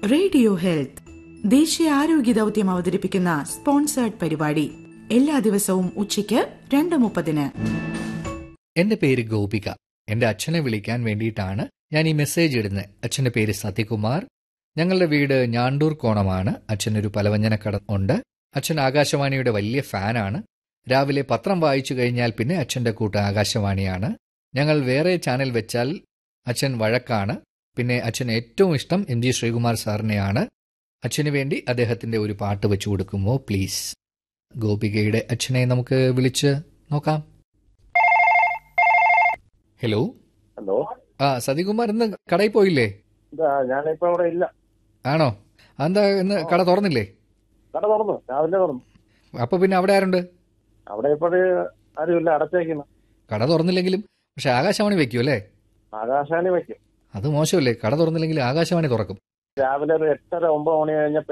radio health ദേശീയ ആരോഗ്യ ദൗത്യം അവതരിപ്പിക്കുന്ന സ്പോൺസേർഡ് പരിപാടി എല്ലാ ദിവസവും ഉച്ചയ്ക്ക് രണ്ട് മുപ്പതിന് എന്റെ പേര് ഗോപിക എന്റെ അച്ഛനെ വിളിക്കാൻ വേണ്ടിയിട്ടാണ് ഞാൻ ഈ മെസ്സേജ് ഇടുന്നത് അച്ഛന്റെ പേര് സത്യകുമാർ ഞങ്ങളുടെ വീട് ഞാണ്ടൂർ കോണമാണ് അച്ഛനൊരു പലവ്യഞ്ജനക്കട ഉണ്ട് അച്ഛൻ ആകാശവാണിയുടെ വലിയ ഫാനാണ് രാവിലെ പത്രം വായിച്ചു കഴിഞ്ഞാൽ പിന്നെ അച്ഛന്റെ കൂട്ട് ആകാശവാണിയാണ് ഞങ്ങൾ വേറെ ചാനൽ വെച്ചാൽ അച്ഛൻ വഴക്കാണ് പിന്നെ അച്ഛൻ ഏറ്റവും ഇഷ്ടം എം ജി ശ്രീകുമാർ സാറിനെയാണ് അച്ഛന് വേണ്ടി അദ്ദേഹത്തിന്റെ ഒരു പാട്ട് വെച്ചു കൊടുക്കുമോ പ്ലീസ് ഗോപികയുടെ അച്ഛനെ നമുക്ക് വിളിച്ച് നോക്കാം ഹലോ ഹലോ ആ സതികുമാർ ഇന്ന് കടയിൽ പോയില്ലേ ഇതാ ഞാനിപ്പോ അവിടെ ഇല്ല ആണോ എന്താ ഇന്ന് കട തുറന്നില്ലേ കട തുറന്നു രാവിലെ തുറന്നു അപ്പൊ പിന്നെ അവിടെ ആരുണ്ട് അവിടെ ഇപ്പോഴ് ആരുമില്ല അടച്ചേക്കുന്നു കട തുറന്നില്ലെങ്കിലും പക്ഷെ ആകാശവാണി വെക്കും അല്ലേ ആകാശാണി വയ്ക്കും അത് മോശമല്ലേ കട തുറന്നില്ലെങ്കിൽ ആകാശവാണി തുറക്കും രാവിലെ ഒരു എട്ടര ഒമ്പത് മണി കഴിഞ്ഞ